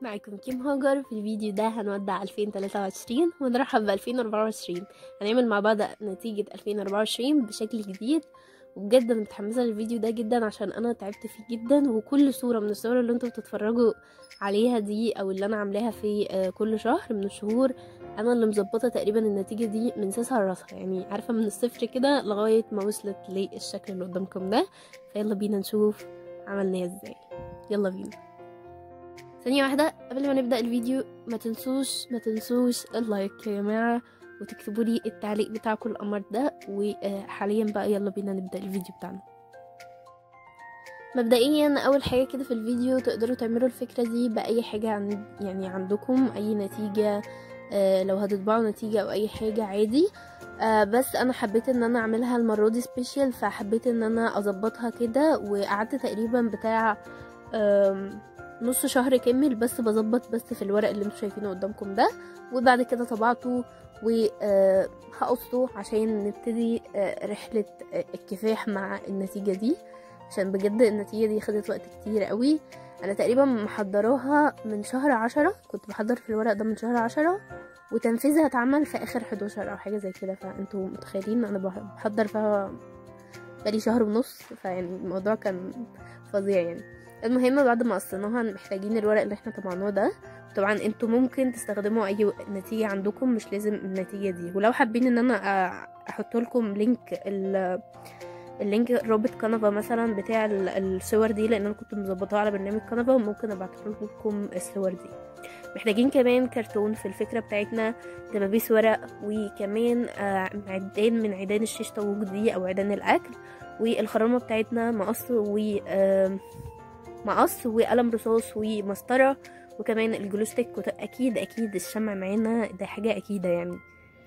معاكم كيم هاجر في الفيديو ده هنودع 2023 ونرحب ب 2024 هنعمل مع بعض نتيجة 2024 بشكل جديد وبجد انا متحمسة للفيديو ده جدا عشان انا تعبت فيه جدا وكل صورة من الصور اللي انتوا بتتفرجوا عليها دي او اللي انا عاملاها في آه، كل شهر من الشهور انا اللي مظبطة تقريبا النتيجة دي من ساسها لراسها يعني عارفة من الصفر كده لغاية ما وصلت للشكل اللي قدامكم ده فيلا بينا نشوف عملناه ازاي يلا بينا ثانية واحدة قبل ما نبدأ الفيديو ما تنسوش ما تنسوش اللايك يا جماعة وتكتبوا لي التعليق بتاعكم القمر ده وحاليا بقى يلا بينا نبدأ الفيديو بتاعنا مبدئيا اول حاجة كده في الفيديو تقدروا تعملوا الفكرة دي بأي حاجة عن يعني عندكم اي نتيجة آه، لو هتطبعوا نتيجة او اي حاجة عادي آه، بس انا حبيت ان انا اعملها المرة دي سبيشال فحبيت ان انا اظبطها كده وقعدت تقريبا بتاع آم، نص شهر كامل بس بظبط بس في الورق اللي انتوا شايفينه قدامكم ده وبعد كده طبعته وهقصه عشان نبتدي آه، رحلة آه، الكفاح مع النتيجة دي عشان بجد النتيجة دي خدت وقت كتير قوي انا تقريبا محضراها من شهر عشرة كنت بحضر في الورق ده من شهر عشرة وتنفيذها اتعمل في اخر 11 او حاجة زي كده فانتوا متخيلين انا بح- بحضر فيها بقالي شهر ونص فيعني الموضوع كان فظيع يعني المهم بعد ما قصيناها محتاجين الورق اللي احنا طبعناه ده طبعا انتوا ممكن تستخدموا اي نتيجة عندكم مش لازم النتيجة دي ولو حابين ان انا أ- احط لكم لينك ال اللينك رابط كنفا مثلا بتاع ال- الصور دي لان انا كنت مظبطاها على برنامج كنفا وممكن ابعت لكم الصور دي محتاجين كمان كرتون في الفكرة بتاعتنا دبابيس ورق وكمان آه، عيدان من عيدان الشيش طاووق دي او عيدان الاكل والخرامة بتاعتنا مقص و آم، مقص وقلم رصاص ومسطرة وكمان الجلوستيك وت- اكيد اكيد الشمع معانا ده حاجة اكيدة يعني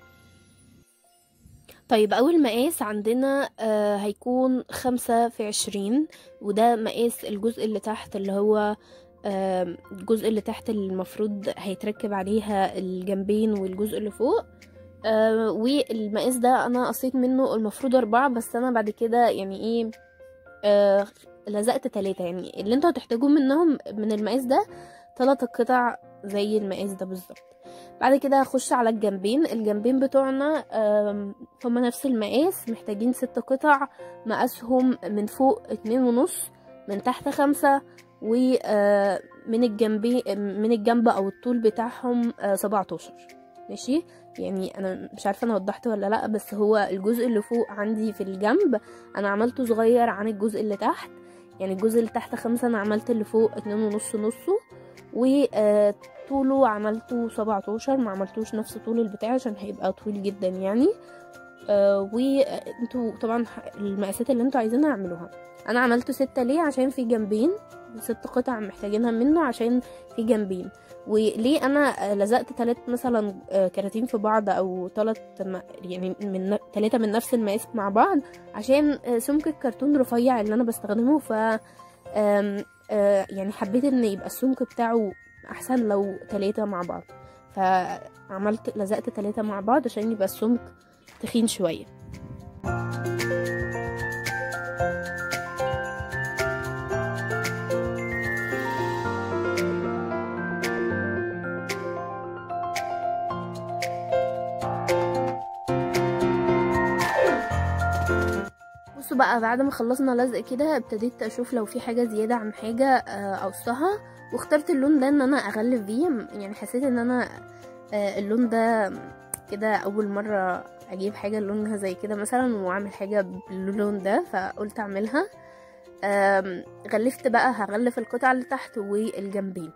طيب اول مقاس عندنا آه هيكون خمسة في عشرين وده مقاس الجزء اللي تحت اللي هو آم، الجزء اللي تحت المفروض هيتركب عليها الجنبين والجزء اللي فوق آه والمقاس ده انا قصيت منه المفروض اربعة بس انا بعد كده يعني ايه آه لزقت تلاتة يعني اللي انتوا هتحتاجوه منهم من المقاس ده تلات قطع زي المقاس ده بالظبط بعد كده هخش على الجنبين الجنبين بتوعنا آم، هما نفس المقاس محتاجين ست قطع مقاسهم من فوق اتنين ونص من تحت خمسة ومن الجنبين من الجنب او الطول بتاعهم سبعتاشر ماشي يعني انا مش عارفه انا وضحت ولا لا بس هو الجزء اللي فوق عندي في الجنب انا عملته صغير عن الجزء اللي تحت يعني الجزء اللي تحت خمسة انا عملت اللي فوق اتنين ونص نصه وطوله عملته سبعتاشر ما عملتوش نفس طول البتاع عشان هيبقى طويل جدا يعني آه وانتوا طبعا ح- المقاسات اللي انتوا عايزينها اعملوها انا عملته ستة ليه عشان في جنبين ست قطع محتاجينها منه عشان في جنبين وليه انا آه، لزقت تلات مثلا آه، كراتين في بعض او تلات م- يعني من ن- تلاتة من نفس المقاس مع بعض عشان آه، سمك الكرتون رفيع اللي انا بستخدمه ف آم، آه، يعني حبيت ان يبقى السمك بتاعه احسن لو تلاتة مع بعض فعملت لزقت تلاتة مع بعض عشان يبقى السمك تخين شوية بصوا بقى بعد ما خلصنا لزق كده ابتديت اشوف لو في حاجه زياده عن حاجه آه، اقصها واخترت اللون ده ان انا اغلف بيه يعني حسيت ان انا آه، اللون ده كده اول مره اجيب حاجه لونها زي كده مثلا واعمل حاجه باللون ده فقلت اعملها آم، غلفت بقى هغلف القطع اللي تحت والجنبين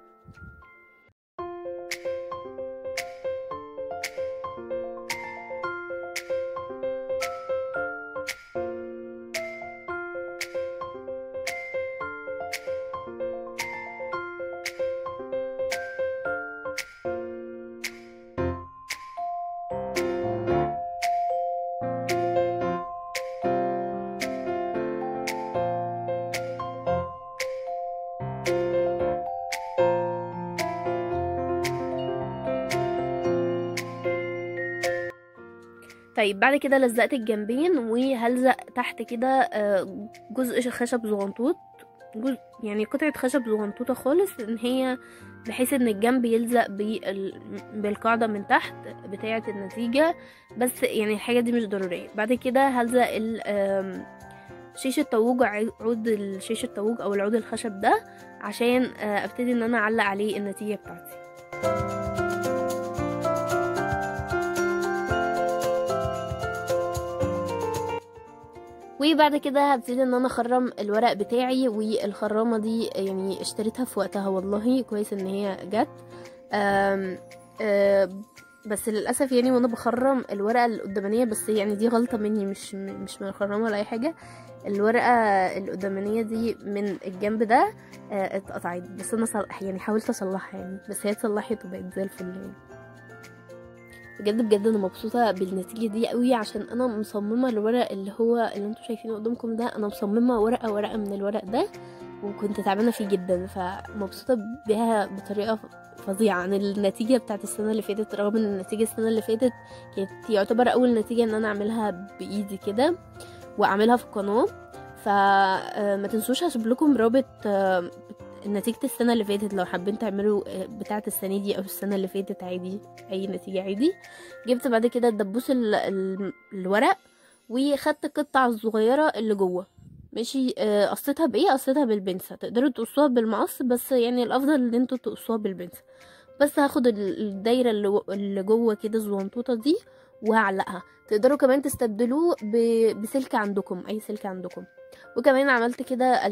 طيب بعد كده لزقت الجنبين وهلزق تحت كده آه، جزء خشب صغنطوط جزء يعني قطعة خشب صغنطوطة خالص ان هي بحيث ان الجنب يلزق بال... بالقاعدة من تحت بتاعة النتيجة بس يعني الحاجة دي مش ضرورية بعد كده هلزق ال... آم، شيش الطاووج عود الشيش الطاووج او العود الخشب ده عشان آه، ابتدي ان انا اعلق عليه النتيجة بتاعتي وبعد كده هبتدي ان انا اخرم الورق بتاعي والخرامه دي يعني اشتريتها في وقتها والله كويس ان هي جت آم، آم، بس للاسف يعني وانا بخرم الورقه القدامانيه بس يعني دي غلطه مني مش مش من الخرامه ولا اي حاجه الورقه القدامانيه دي من الجنب ده آه، اتقطعت بس انا صل... يعني حاولت اصلحها يعني بس هي اتصلحت وبقت زي الفل يعني بجد بجد انا مبسوطه بالنتيجه دي قوي عشان انا مصممه الورق اللي هو اللي انتوا شايفينه قدامكم ده انا مصممه ورقه ورقه من الورق ده وكنت تعبانه فيه جدا فمبسوطه بيها بطريقه فظيعه عن النتيجه بتاعت السنه اللي فاتت رغم ان النتيجه السنه اللي فاتت كانت يعتبر اول نتيجه ان انا اعملها بايدي كده واعملها في القناه فما تنسوش هسيب لكم رابط آه، نتيجة السنة اللي فاتت لو حابين تعملوا آه، بتاعة السنة دي أو السنة اللي فاتت عادي أي نتيجة عادي جبت بعد كده الدبوس ال- ال- الورق وخدت القطعة الصغيرة اللي جوه ماشي آه، قصيتها بايه قصيتها بالبنسة تقدروا تقصوها بالمقص بس يعني الافضل ان انتوا تقصوها بالبنسة بس هاخد ال- الدايرة اللي جو- اللي جوه كده الزونطوطة دي وهعلقها تقدروا كمان تستبدلوه ب- بسلك عندكم اي سلك عندكم وكمان عملت كده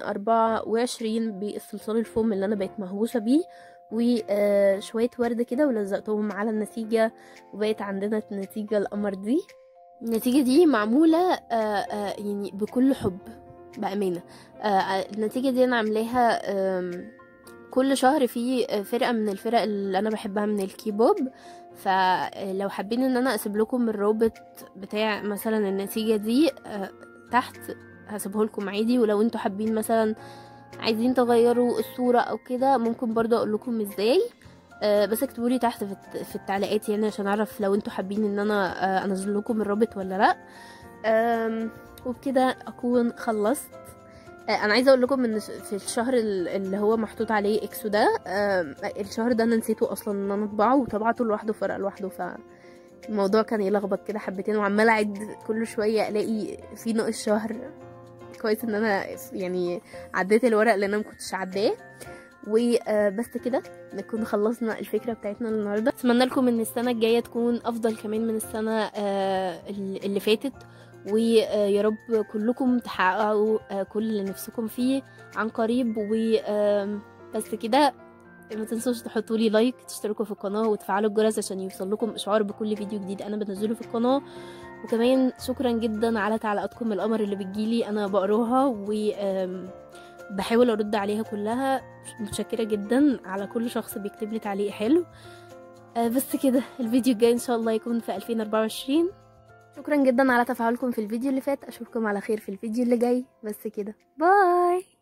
2024 بالصلصال الفوم اللي انا بقيت مهووسة بيه وشوية ورد كده ولزقتهم على النتيجة وبقت عندنا النتيجة القمر دي النتيجة دي معمولة آه، آه، يعني بكل حب بأمانة آه، آه، النتيجة دي أنا عاملاها آم، كل شهر في فرقة من الفرق اللي أنا بحبها من الكيبوب فلو حابين ان انا اسيب لكم الرابط بتاع مثلا النتيجة دي آه، تحت هسيبه لكم عادي ولو انتوا حابين مثلا عايزين تغيروا الصورة او كده ممكن برضه اقول لكم ازاي آه، بس اكتبوا لي تحت في الت- في التعليقات يعني عشان اعرف لو انتوا حابين ان انا آه، انزل لكم الرابط ولا لا آم، وبكده اكون خلصت آه، انا عايزه اقول لكم ان في الشهر ال- اللي هو محطوط عليه اكسو ده آم، الشهر ده انا نسيته اصلا ان انا اطبعه وطبعته لوحده فرق لوحده ف الموضوع كان يلخبط كده حبتين وعماله اعد كل شويه الاقي في ناقص شهر كويس ان انا يعني عديت الورق اللي انا مكنتش عداه وبس كده نكون خلصنا الفكره بتاعتنا النهارده اتمنى لكم ان السنه الجايه تكون افضل كمان من السنه آه، اللي فاتت ويا رب كلكم تحققوا آه، كل اللي نفسكم فيه عن قريب وبس كده ما تنسوش تحطوا لي لايك تشتركوا في القناه وتفعلوا الجرس عشان يوصل لكم اشعار بكل فيديو جديد انا بنزله في القناه وكمان شكرا جدا على تعليقاتكم القمر اللي بتجيلي انا بقراها و آم، بحاول ارد عليها كلها متشكره جدا على كل شخص بيكتب لي تعليق حلو آه، بس كده الفيديو الجاي ان شاء الله يكون في 2024 شكرا جدا على تفاعلكم في الفيديو اللي فات اشوفكم على خير في الفيديو اللي جاي بس كده باي